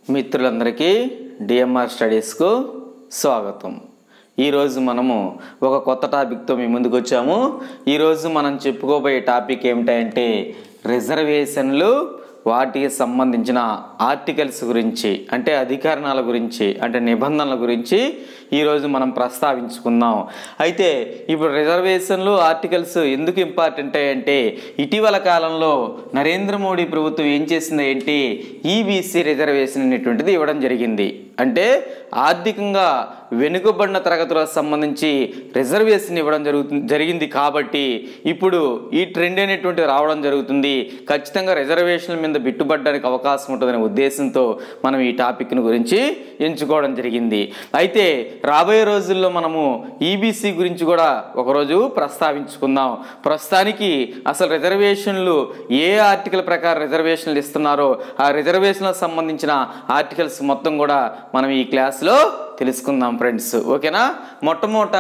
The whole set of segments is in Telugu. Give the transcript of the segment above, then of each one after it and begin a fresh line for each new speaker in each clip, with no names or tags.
మిత్రులందరికీ డిఎంఆర్ స్టడీస్కు స్వాగతం ఈరోజు మనము ఒక కొత్త టాపిక్తో మీ ముందుకు వచ్చాము ఈరోజు మనం చెప్పుకోబోయే టాపిక్ ఏమిటంటే రిజర్వేషన్లు వాటికి సంబంధించిన ఆర్టికల్స్ గురించి అంటే అధికరణాల గురించి అంటే నిబంధనల గురించి ఈరోజు మనం ప్రస్తావించుకుందాం అయితే ఇప్పుడు రిజర్వేషన్లు ఆర్టికల్స్ ఎందుకు ఇంపార్టెంట్ అంటే ఇటీవల కాలంలో నరేంద్ర మోడీ ప్రభుత్వం ఏం చేసింది ఏంటి ఈబీసీ రిజర్వేషన్ అనేటువంటిది ఇవ్వడం జరిగింది అంటే ఆర్థికంగా వెనుకబడిన తరగతులకు సంబంధించి రిజర్వేషన్ ఇవ్వడం జరుగుతుంది జరిగింది కాబట్టి ఇప్పుడు ఈ ట్రెండ్ అనేటువంటిది రావడం జరుగుతుంది ఖచ్చితంగా రిజర్వేషన్ల మీద బిట్టుబడడానికి అవకాశం ఉంటుందనే ఉద్దేశంతో మనం ఈ టాపిక్ను గురించి ఎంచుకోవడం జరిగింది అయితే రాబోయే రోజుల్లో మనము ఈబీసీ గురించి కూడా ఒకరోజు ప్రస్తావించుకుందాం ప్రస్తుతానికి అసలు రిజర్వేషన్లు ఏ ఆర్టికల్ ప్రకారం రిజర్వేషన్లు ఇస్తున్నారో ఆ రిజర్వేషన్లకు సంబంధించిన ఆర్టికల్స్ మొత్తం కూడా మనం ఈ క్లాస్లో తెలుసుకుందాం ఫ్రెండ్స్ ఓకేనా మొట్టమొదట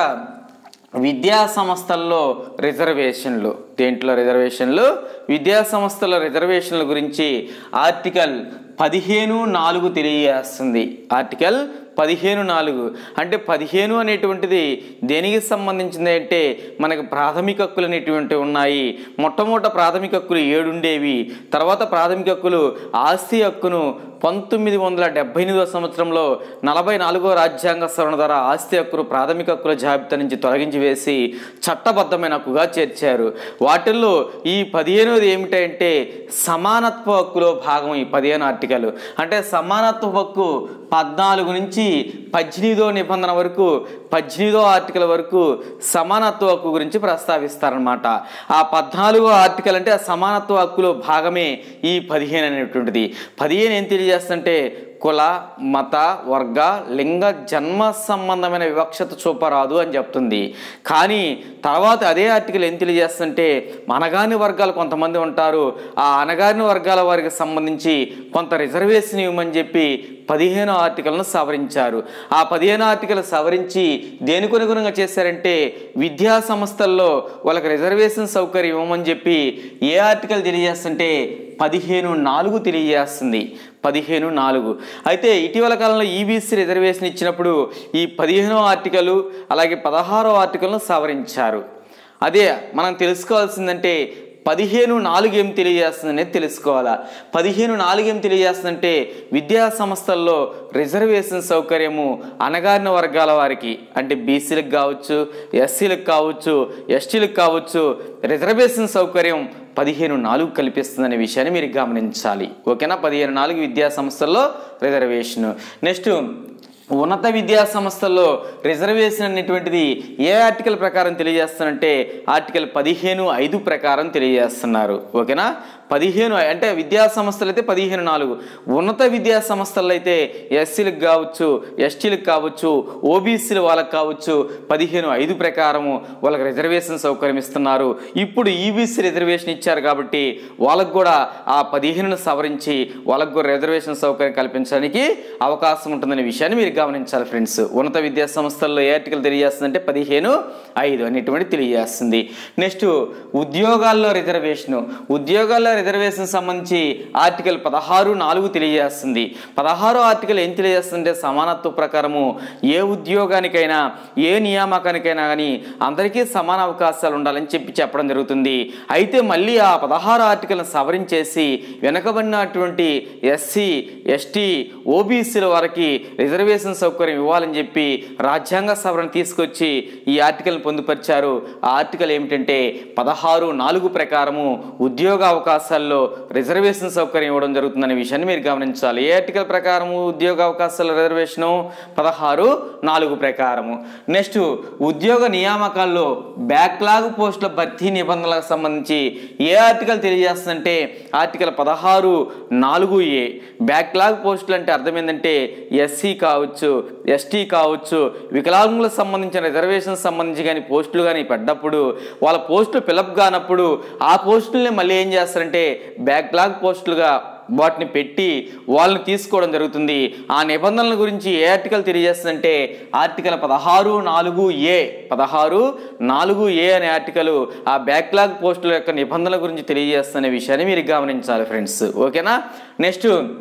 విద్యా సంస్థల్లో రిజర్వేషన్లు దేంట్లో రిజర్వేషన్లు విద్యా సంస్థల రిజర్వేషన్ల గురించి ఆర్టికల్ పదిహేను నాలుగు తెలియజేస్తుంది ఆర్టికల్ పదిహేను నాలుగు అంటే పదిహేను అనేటువంటిది దేనికి సంబంధించింది అంటే మనకి ప్రాథమిక హక్కులు అనేటువంటివి ఉన్నాయి మొట్టమొదట ప్రాథమిక హక్కులు ఏడు ఉండేవి తర్వాత ప్రాథమిక హక్కులు ఆస్తి హక్కును పంతొమ్మిది వందల డెబ్బై ఎనిమిదవ సంవత్సరంలో నలభై నాలుగో రాజ్యాంగ సవరణ ద్వారా ఆస్తి హక్కులు ప్రాథమిక హక్కుల జాబితా నుంచి తొలగించి వేసి చట్టబద్ధమైన హక్కుగా చేర్చారు వాటిల్లో ఈ పదిహేనవది ఏమిటంటే సమానత్వ హక్కులో భాగం ఈ పదిహేను ఆర్టికల్ అంటే సమానత్వ హక్కు పద్నాలుగు నుంచి పద్దెనిమిదో నిబంధన వరకు పద్దెనిమిదో ఆర్టికల్ వరకు సమానత్వ హక్కు గురించి ప్రస్తావిస్తారనమాట ఆ పద్నాలుగో ఆర్టికల్ అంటే ఆ సమానత్వ హక్కులో భాగమే ఈ పదిహేను అనేటువంటిది పదిహేను ఏం తెలియజేస్తుంటే కుల మత వర్గ లింగ జన్మ సంబంధమైన వివక్షత చూపరాదు అని చెప్తుంది కానీ తర్వాత అదే ఆర్టికల్ ఏం తెలియజేస్తుంటే అనగాని వర్గాలు కొంతమంది ఉంటారు ఆ అనగాని వర్గాల వారికి సంబంధించి కొంత రిజర్వేషన్ ఇవ్వమని చెప్పి పదిహేను ఆర్టికల్ను సవరించారు ఆ పదిహేను ఆర్టికల్ సవరించి దేనికి అనుగుణంగా చేశారంటే విద్యా సంస్థల్లో వాళ్ళకి రిజర్వేషన్ సౌకర్యం ఇవ్వమని చెప్పి ఏ ఆర్టికల్ తెలియజేస్తుంటే పదిహేను నాలుగు తెలియజేస్తుంది పదిహేను నాలుగు అయితే ఇటీవల కాలంలో ఈబీసీ రిజర్వేషన్ ఇచ్చినప్పుడు ఈ పదిహేనో ఆర్టికల్ అలాగే పదహారో ఆర్టికల్ను సవరించారు అదే మనం తెలుసుకోవాల్సిందంటే పదిహేను నాలుగు ఏం తెలియజేస్తుందనేది తెలుసుకోవాలా పదిహేను నాలుగు ఏం తెలియజేస్తుందంటే విద్యా సంస్థల్లో రిజర్వేషన్ సౌకర్యము అణగారిన వర్గాల వారికి అంటే బీసీలకు కావచ్చు ఎస్సీలకు కావచ్చు ఎస్టీలకు కావచ్చు రిజర్వేషన్ సౌకర్యం పదిహేను నాలుగు కల్పిస్తుందనే విషయాన్ని మీరు గమనించాలి ఓకేనా పదిహేను నాలుగు విద్యా సంస్థల్లో రిజర్వేషన్ నెక్స్ట్ ఉన్నత విద్యా సంస్థల్లో రిజర్వేషన్ అనేటువంటిది ఏ ఆర్టికల్ ప్రకారం తెలియజేస్తానంటే ఆర్టికల్ పదిహేను ఐదు ప్రకారం తెలియజేస్తున్నారు ఓకేనా పదిహేను అంటే విద్యా సంస్థలు అయితే పదిహేను నాలుగు ఉన్నత విద్యా సంస్థలు అయితే ఎస్సీలకు కావచ్చు ఎస్టీలకు కావచ్చు ఓబీసీలు వాళ్ళకి కావచ్చు పదిహేను ఐదు ప్రకారము వాళ్ళకి రిజర్వేషన్ సౌకర్యం ఇస్తున్నారు ఇప్పుడు ఈబీసీ రిజర్వేషన్ ఇచ్చారు కాబట్టి వాళ్ళకు కూడా ఆ పదిహేనును సవరించి వాళ్ళకు కూడా రిజర్వేషన్ సౌకర్యం కల్పించడానికి అవకాశం ఉంటుందనే విషయాన్ని మీరు గమనించాలి ఫ్రెండ్స్ ఉన్నత విద్యా సంస్థల్లో ఏ ఆర్టికల్ తెలియజేస్తుందంటే పదిహేను ఐదు అనేటువంటి తెలియజేస్తుంది నెక్స్ట్ ఉద్యోగాల్లో రిజర్వేషన్ ఉద్యోగాల్లో రిజర్వేషన్ సంబంధించి ఆర్టికల్ పదహారు నాలుగు తెలియజేస్తుంది పదహారో ఆర్టికల్ ఏం తెలియజేస్తుందంటే సమానత్వ ప్రకారము ఏ ఉద్యోగానికైనా ఏ నియామకానికైనా కానీ అందరికీ సమాన అవకాశాలు ఉండాలని చెప్పి చెప్పడం జరుగుతుంది అయితే మళ్ళీ ఆ పదహారు ఆర్టికల్ని సవరించేసి వెనకబడినటువంటి ఎస్సీ ఎస్టీ ఓబీసీల వారికి రిజర్వేషన్ సౌకర్యం ఇవ్వాలని చెప్పి రాజ్యాంగ సవరణ తీసుకొచ్చి ఈ ఆర్టికల్ని పొందుపరిచారు ఆ ఆర్టికల్ ఏమిటంటే పదహారు నాలుగు ప్రకారము ఉద్యోగ అవకాశాల్లో రిజర్వేషన్ సౌకర్యం ఇవ్వడం జరుగుతుందనే విషయాన్ని మీరు గమనించాలి ఏ ఆర్టికల్ ప్రకారము ఉద్యోగ అవకాశాల రిజర్వేషను పదహారు నాలుగు ప్రకారము నెక్స్ట్ ఉద్యోగ నియామకాల్లో బ్యాక్లాగ్ పోస్టుల భర్తీ నిబంధనలకు సంబంధించి ఏ ఆర్టికల్ తెలియజేస్తుందంటే ఆర్టికల్ పదహారు నాలుగు ఏ బ్యాక్లాగ్ పోస్టులు అంటే అర్థం ఏంటంటే ఎస్సీ కావచ్చు ఎస్టీ కావచ్చు వికలాంగులకు సంబంధించిన రిజర్వేషన్ సంబంధించి కానీ పోస్టులు కానీ పడ్డప్పుడు వాళ్ళ పోస్టులు ఫిలప్ కానప్పుడు ఆ పోస్టుల్ని మళ్ళీ ఏం చేస్తారంటే బ్యాక్లాగ్ పోస్టులుగా వాటిని పెట్టి వాళ్ళని తీసుకోవడం జరుగుతుంది ఆ నిబంధనల గురించి ఏ ఆర్టికల్ తెలియజేస్తుందంటే ఆర్టికల్ పదహారు నాలుగు ఏ పదహారు నాలుగు ఏ అనే ఆర్టికల్ ఆ బ్యాక్లాగ్ పోస్టుల యొక్క నిబంధనల గురించి తెలియజేస్తున్న విషయాన్ని మీరు గమనించాలి ఫ్రెండ్స్ ఓకేనా నెక్స్ట్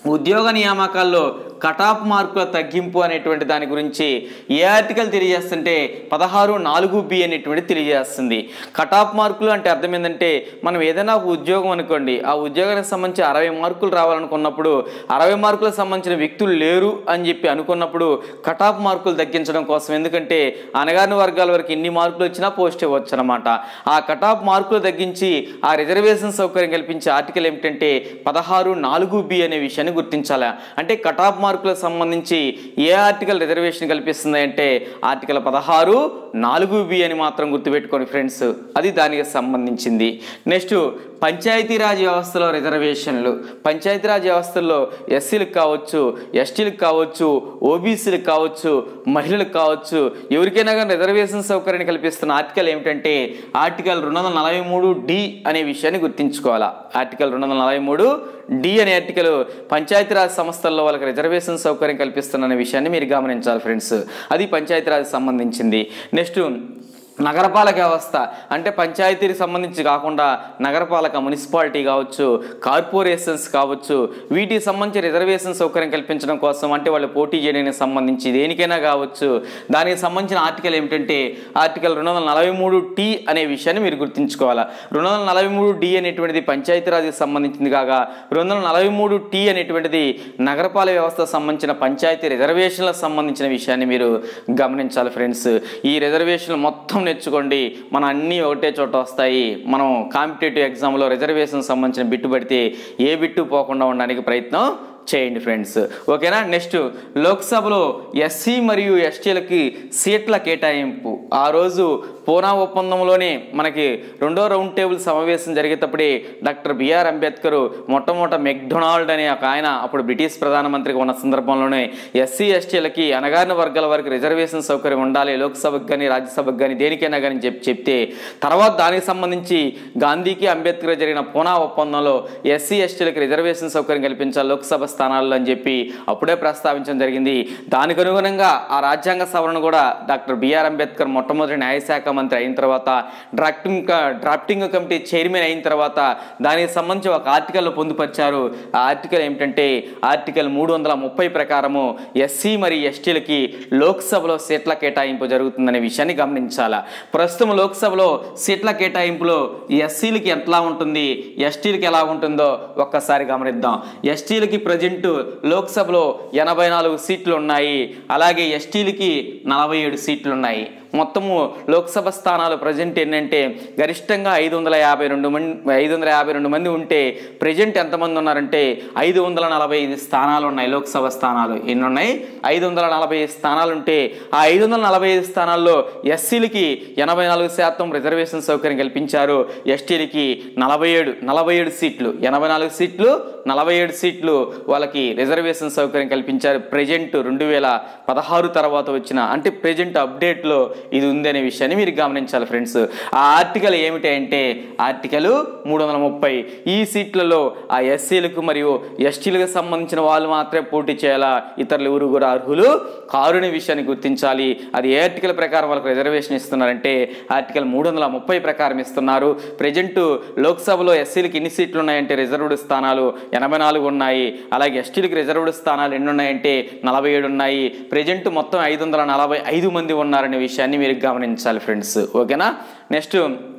ఉద్యోగ నియామకాల్లో కటాఫ్ మార్కుల తగ్గింపు అనేటువంటి దాని గురించి ఏ ఆర్టికల్ తెలియజేస్తుంటే పదహారు నాలుగు బి అనేటువంటి తెలియజేస్తుంది కటాఫ్ మార్కులు అంటే అర్థం ఏంటంటే మనం ఏదైనా ఒక ఉద్యోగం అనుకోండి ఆ ఉద్యోగానికి సంబంధించి అరవై మార్కులు రావాలనుకున్నప్పుడు అరవై మార్కులకు సంబంధించిన వ్యక్తులు లేరు అని చెప్పి అనుకున్నప్పుడు కటాఫ్ మార్కులు తగ్గించడం కోసం ఎందుకంటే అనగారిన వర్గాల వరకు ఎన్ని మార్కులు వచ్చినా పోస్ట్ ఇవ్వచ్చు అనమాట ఆ కటాఫ్ మార్కులు తగ్గించి ఆ రిజర్వేషన్ సౌకర్యం కల్పించే ఆర్టికల్ ఏమిటంటే పదహారు నాలుగు బి అనే విషయాన్ని గుర్తించాలి అంటే కటాఫ్ మార్కులకు సంబంధించి ఏ ఆర్టికల్ రిజర్వేషన్ కల్పిస్తుంది అంటే ఆర్టికల్ పదహారు నాలుగు బి అని మాత్రం గుర్తుపెట్టుకోండి ఫ్రెండ్స్ అది దానికి సంబంధించింది నెక్స్ట్ పంచాయతీరాజ్ వ్యవస్థలో రిజర్వేషన్లు పంచాయతీరాజ్ వ్యవస్థల్లో ఎస్సీలకు కావచ్చు ఎస్టీలకు కావచ్చు ఓబీసీలకు కావచ్చు మహిళలకు కావచ్చు ఎవరికైనా కానీ రిజర్వేషన్ సౌకర్యాన్ని కల్పిస్తున్న ఆర్టికల్ ఏమిటంటే ఆర్టికల్ రెండు వందల నలభై మూడు డి అనే విషయాన్ని గుర్తుంచుకోవాలా ఆర్టికల్ రెండు వందల నలభై మూడు డి అనే ఆర్టికల్ పంచాయతీరాజ్ సంస్థల్లో వాళ్ళకి రిజర్వేషన్ సౌకర్యం కల్పిస్తున్న విషయాన్ని మీరు గమనించాలి ఫ్రెండ్స్ అది పంచాయతీరాజ్ సంబంధించింది నెక్స్ట్ నగరపాలక వ్యవస్థ అంటే పంచాయతీకి సంబంధించి కాకుండా నగరపాలక మున్సిపాలిటీ కావచ్చు కార్పొరేషన్స్ కావచ్చు వీటికి సంబంధించి రిజర్వేషన్ సౌకర్యం కల్పించడం కోసం అంటే వాళ్ళు పోటీ చేయడానికి సంబంధించి దేనికైనా కావచ్చు దానికి సంబంధించిన ఆర్టికల్ ఏమిటంటే ఆర్టికల్ రెండు వందల నలభై మూడు టీ అనే విషయాన్ని మీరు గుర్తుంచుకోవాలా రెండు వందల నలభై మూడు డి అనేటువంటిది పంచాయతీరాజ్కి సంబంధించింది కాగా రెండు వందల నలభై మూడు టీ అనేటువంటిది నగరపాలక వ్యవస్థకు సంబంధించిన పంచాయతీ రిజర్వేషన్లకు సంబంధించిన విషయాన్ని మీరు గమనించాలి ఫ్రెండ్స్ ఈ రిజర్వేషన్లు మొత్తం నేర్చుకోండి మన అన్నీ ఒకటే చోట వస్తాయి మనం కాంపిటేటివ్ ఎగ్జామ్లో రిజర్వేషన్ సంబంధించిన బిట్టు పడితే ఏ బిట్టు పోకుండా ఉండడానికి ప్రయత్నం చేయండి ఫ్రెండ్స్ ఓకేనా నెక్స్ట్ లోక్సభలో ఎస్సీ మరియు ఎస్టీలకి సీట్ల కేటాయింపు ఆ రోజు పూనా ఒప్పందంలోనే మనకి రెండో రౌండ్ టేబుల్ సమావేశం జరిగేటప్పుడే డాక్టర్ బిఆర్ అంబేద్కర్ మొట్టమొదట మెక్డొనాల్డ్ అనే ఒక ఆయన అప్పుడు బ్రిటిష్ ప్రధానమంత్రిగా ఉన్న సందర్భంలోనే ఎస్సీ ఎస్టీలకి అనగారిన వర్గాల వరకు రిజర్వేషన్ సౌకర్యం ఉండాలి లోక్సభకు కానీ రాజ్యసభకు కానీ దేనికైనా కానీ చెప్పి చెప్తే తర్వాత దానికి సంబంధించి గాంధీకి అంబేద్కర్ జరిగిన పూనా ఒప్పందంలో ఎస్సీ ఎస్టీలకు రిజర్వేషన్ సౌకర్యం కల్పించాలి లోక్సభ స్థానాల్లో అని చెప్పి అప్పుడే ప్రస్తావించడం జరిగింది దానికి అనుగుణంగా ఆ రాజ్యాంగ సవరణ కూడా డాక్టర్ బిఆర్ అంబేద్కర్ మొట్టమొదటి న్యాయశాఖ మంత్రి అయిన తర్వాత డ్రాఫ్టింగ్ క- డ్రాఫ్టింగ్ కమిటీ చైర్మన్ అయిన తర్వాత దానికి సంబంధించి ఒక ఆర్టికల్ పొందుపరిచారు ఆ ఆర్టికల్ ఏమిటంటే ఆర్టికల్ మూడు వందల ముప్పై ప్రకారము ఎస్సీ మరియు ఎస్టీలకి లోక్సభలో సీట్ల కేటాయింపు జరుగుతుందనే విషయాన్ని గమనించాలా ప్రస్తుతం లోక్సభలో సీట్ల కేటాయింపులో ఎస్సీలకి ఎట్లా ఉంటుంది ఎస్టీలకి ఎలా ఉంటుందో ఒక్కసారి గమనిద్దాం ఎస్టీలకి ప్రజెంట్ లోక్సభలో ఎనభై నాలుగు సీట్లు ఉన్నాయి అలాగే ఎస్టీలకి నలభై ఏడు సీట్లు ఉన్నాయి మొత్తము లోక్సభ స్థానాలు ప్రజెంట్ ఏంటంటే గరిష్టంగా ఐదు వందల యాభై రెండు మంది ఐదు వందల యాభై రెండు మంది ఉంటే ప్రజెంట్ ఎంతమంది ఉన్నారంటే ఐదు వందల నలభై ఐదు స్థానాలు ఉన్నాయి లోక్సభ స్థానాలు ఎన్ని ఉన్నాయి ఐదు వందల నలభై ఐదు స్థానాలు ఉంటే ఆ ఐదు వందల నలభై ఐదు స్థానాల్లో ఎస్సీలకి ఎనభై నాలుగు శాతం రిజర్వేషన్ సౌకర్యం కల్పించారు ఎస్టీలకి నలభై ఏడు నలభై ఏడు సీట్లు ఎనభై నాలుగు సీట్లు నలభై ఏడు సీట్లు వాళ్ళకి రిజర్వేషన్ సౌకర్యం కల్పించారు ప్రజెంట్ రెండు వేల పదహారు తర్వాత వచ్చిన అంటే ప్రజెంట్ అప్డేట్లో ఇది ఉంది అనే విషయాన్ని మీరు గమనించాలి ఫ్రెండ్స్ ఆ ఆర్టికల్ ఏమిటి అంటే ఆర్టికల్ మూడు వందల ముప్పై ఈ సీట్లలో ఆ ఎస్సీలకు మరియు ఎస్టీలకు సంబంధించిన వాళ్ళు మాత్రమే పోటీ చేయాలా ఇతరులు ఎవరు కూడా అర్హులు కారుని విషయాన్ని గుర్తించాలి అది ఏ ఆర్టికల్ ప్రకారం వాళ్ళకి రిజర్వేషన్ ఇస్తున్నారంటే ఆర్టికల్ మూడు వందల ముప్పై ప్రకారం ఇస్తున్నారు ప్రజెంట్ లోక్సభలో ఎస్సీలకు ఎన్ని సీట్లు ఉన్నాయంటే రిజర్వ్డ్ స్థానాలు ఎనభై నాలుగు ఉన్నాయి అలాగే ఎస్టీలకు రిజర్వ్డ్ స్థానాలు ఎన్ని ఉన్నాయంటే నలభై ఏడు ఉన్నాయి ప్రజెంట్ మొత్తం ఐదు వందల నలభై ఐదు మంది ఉన్నారనే విషయాన్ని మీరు గమనించాలి ఫ్రెండ్స్ ఓకేనా నెక్స్ట్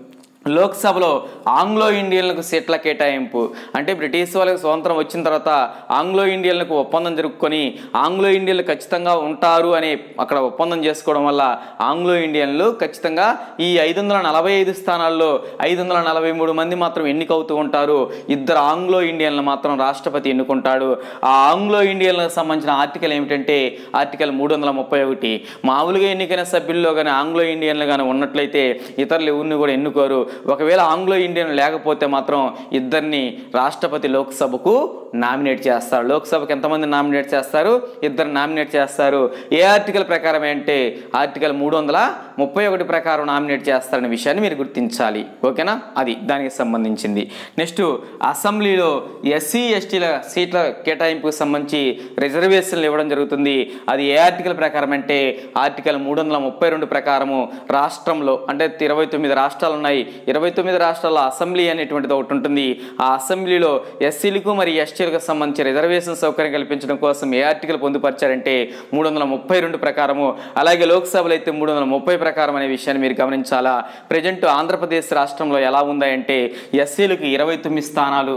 లోక్సభలో ఆంగ్లో ఇండియన్లకు సీట్ల కేటాయింపు అంటే బ్రిటిష్ వాళ్ళకి స్వతంత్రం వచ్చిన తర్వాత ఆంగ్లో ఇండియన్లకు ఒప్పందం జరుపుకొని ఆంగ్లో ఇండియన్లు ఖచ్చితంగా ఉంటారు అని అక్కడ ఒప్పందం చేసుకోవడం వల్ల ఆంగ్లో ఇండియన్లు ఖచ్చితంగా ఈ ఐదు వందల నలభై ఐదు స్థానాల్లో ఐదు వందల నలభై మూడు మంది మాత్రం ఎన్నికవుతూ ఉంటారు ఇద్దరు ఆంగ్లో ఇండియన్లు మాత్రం రాష్ట్రపతి ఎన్నుకుంటాడు ఆ ఆంగ్లో ఇండియన్లకు సంబంధించిన ఆర్టికల్ ఏమిటంటే ఆర్టికల్ మూడు వందల ముప్పై ఒకటి మామూలుగా ఎన్నికైన సభ్యుల్లో కానీ ఆంగ్లో ఇండియన్లు కానీ ఉన్నట్లయితే ఇతరులు ఎవరిని కూడా ఎన్నుకోరు ఒకవేళ ఆంగ్లో ఇండియన్ లేకపోతే మాత్రం ఇద్దరిని రాష్ట్రపతి లోక్సభకు నామినేట్ చేస్తారు లోక్సభకు ఎంతమంది నామినేట్ చేస్తారు ఇద్దరు నామినేట్ చేస్తారు ఏ ఆర్టికల్ ప్రకారం అంటే ఆర్టికల్ మూడు వందల ముప్పై ఒకటి ప్రకారం నామినేట్ చేస్తారనే విషయాన్ని మీరు గుర్తించాలి ఓకేనా అది దానికి సంబంధించింది నెక్స్ట్ అసెంబ్లీలో ఎస్సీ ఎస్టీల సీట్ల కేటాయింపుకు సంబంధించి రిజర్వేషన్లు ఇవ్వడం జరుగుతుంది అది ఏ ఆర్టికల్ ప్రకారం అంటే ఆర్టికల్ మూడు వందల ముప్పై రెండు ప్రకారము రాష్ట్రంలో అంటే ఇరవై తొమ్మిది రాష్ట్రాలు ఉన్నాయి ఇరవై తొమ్మిది రాష్ట్రాల్లో అసెంబ్లీ అనేటువంటిది ఒకటి ఉంటుంది ఆ అసెంబ్లీలో ఎస్సీలకు మరియు ఎస్టీలకు సంబంధించి రిజర్వేషన్ సౌకర్యం కల్పించడం కోసం ఏ ఆర్టికల్ పొందుపరిచారంటే మూడు వందల ముప్పై రెండు ప్రకారము అలాగే లోక్సభలో అయితే మూడు వందల ముప్పై ప్రకారం అనే విషయాన్ని మీరు గమనించాలా ప్రజెంట్ ఆంధ్రప్రదేశ్ రాష్ట్రంలో ఎలా ఉందంటే ఎస్సీలకు ఇరవై తొమ్మిది స్థానాలు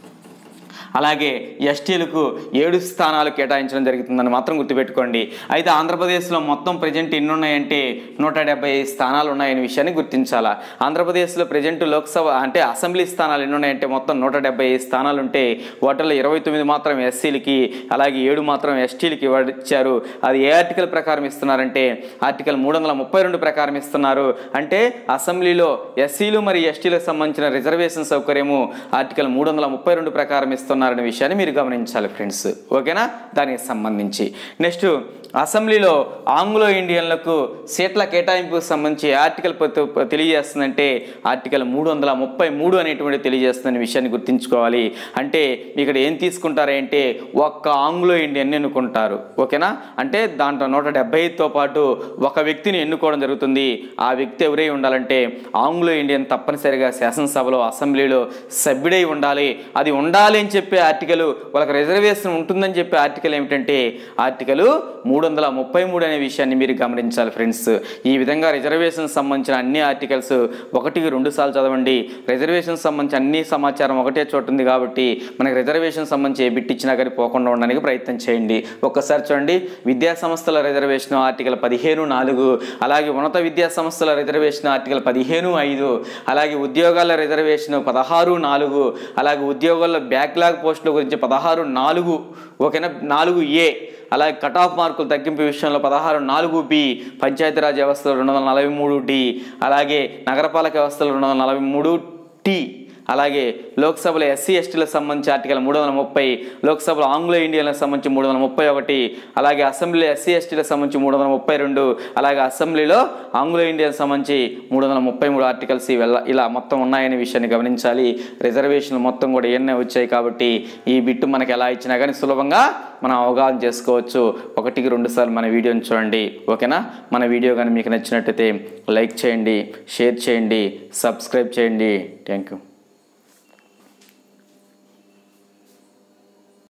అలాగే ఎస్టీలకు ఏడు స్థానాలు కేటాయించడం జరుగుతుందని మాత్రం గుర్తుపెట్టుకోండి అయితే ఆంధ్రప్రదేశ్లో మొత్తం ప్రజెంట్ ఎన్ని ఉన్నాయంటే నూట డెబ్బై స్థానాలు ఉన్నాయనే విషయాన్ని గుర్తించాలా ఆంధ్రప్రదేశ్లో ప్రజెంట్ లోక్సభ అంటే అసెంబ్లీ స్థానాలు ఎన్ని ఉన్నాయంటే మొత్తం నూట డెబ్బై స్థానాలు ఉంటే వాటిలో ఇరవై తొమ్మిది మాత్రం ఎస్సీలకి అలాగే ఏడు మాత్రం ఎస్టీలకి ఇచ్చారు అది ఏ ఆర్టికల్ ప్రకారం ఇస్తున్నారంటే ఆర్టికల్ మూడు వందల ముప్పై రెండు ప్రకారం ఇస్తున్నారు అంటే అసెంబ్లీలో ఎస్సీలు మరియు ఎస్టీలకు సంబంధించిన రిజర్వేషన్ సౌకర్యము ఆర్టికల్ మూడు వందల ముప్పై రెండు ప్రకారం ఇస్తున్నారనే విషయాన్ని మీరు గమనించాలి ఫ్రెండ్స్ ఓకేనా దానికి సంబంధించి నెక్స్ట్ అసెంబ్లీలో ఆంగ్లో ఇండియన్లకు సీట్ల కేటాయింపుకు సంబంధించి ఆర్టికల్ ప- తెలియజేస్తుందంటే ఆర్టికల్ మూడు వందల ముప్పై మూడు అనేటువంటి తెలియజేస్తుందనే విషయాన్ని గుర్తుంచుకోవాలి అంటే ఇక్కడ ఏం తీసుకుంటారంటే ఒక్క ఆంగ్లో ఇండియన్ ఎన్నుకుంటారు ఓకేనా అంటే దాంట్లో నూట డెబ్బైతో పాటు ఒక వ్యక్తిని ఎన్నుకోవడం జరుగుతుంది ఆ వ్యక్తి ఎవరై ఉండాలంటే ఆంగ్లో ఇండియన్ తప్పనిసరిగా శాసనసభలో అసెంబ్లీలో సభ్యుడై ఉండాలి అది ఉండాలి అని చెప్పే ఆర్టికల్ వాళ్ళకి రిజర్వేషన్ ఉంటుందని చెప్పే ఆర్టికల్ ఏమిటంటే ఆర్టికల్ మూడు వందల ముప్పై మూడు అనే విషయాన్ని మీరు గమనించాలి ఫ్రెండ్స్ ఈ విధంగా రిజర్వేషన్ సంబంధించిన అన్ని ఆర్టికల్స్ ఒకటికి రెండు సార్లు చదవండి రిజర్వేషన్ సంబంధించి అన్ని సమాచారం ఒకటే చోట ఉంది కాబట్టి మనకి రిజర్వేషన్ సంబంధించి ఏ బిట్ ఇచ్చినా కానీ పోకుండా ఉండడానికి ప్రయత్నం చేయండి ఒక్కసారి చూడండి విద్యా సంస్థల రిజర్వేషన్ ఆర్టికల్ పదిహేను నాలుగు అలాగే ఉన్నత విద్యా సంస్థల రిజర్వేషన్ ఆర్టికల్ పదిహేను ఐదు అలాగే ఉద్యోగాల రిజర్వేషన్ పదహారు నాలుగు అలాగే ఉద్యోగాల్లో బ్యాక్లాగ్ పోస్టుల గురించి పదహారు నాలుగు ఓకేనా నాలుగు ఏ అలాగే కట్ ఆఫ్ మార్కులు తగ్గింపు విషయంలో పదహారు నాలుగు బి పంచాయతీరాజ్ వ్యవస్థలో రెండు వందల నలభై మూడు డి అలాగే నగరపాలక వ్యవస్థలో రెండు వందల నలభై మూడు టి అలాగే లోక్సభలో ఎస్సీ ఎస్టీలకు సంబంధించి ఆర్టికల్ మూడు వందల ముప్పై లోక్సభలో ఆంగ్లో ఇండియన్లకు సంబంధించి మూడు వందల ముప్పై ఒకటి అలాగే అసెంబ్లీలో ఎస్సీ ఎస్టీలకు సంబంధించి మూడు వందల ముప్పై రెండు అలాగే అసెంబ్లీలో ఆంగ్లో ఇండియన్కి సంబంధించి మూడు వందల ముప్పై మూడు ఆర్టికల్స్ ఇవల్ల ఇలా మొత్తం ఉన్నాయనే విషయాన్ని గమనించాలి రిజర్వేషన్లు మొత్తం కూడా ఎన్నే వచ్చాయి కాబట్టి ఈ బిట్టు మనకి ఎలా ఇచ్చినా కానీ సులభంగా మనం అవగాహన చేసుకోవచ్చు ఒకటికి రెండు సార్లు మన వీడియోని చూడండి ఓకేనా మన వీడియో కానీ మీకు నచ్చినట్టయితే లైక్ చేయండి షేర్ చేయండి సబ్స్క్రైబ్ చేయండి థ్యాంక్ యూ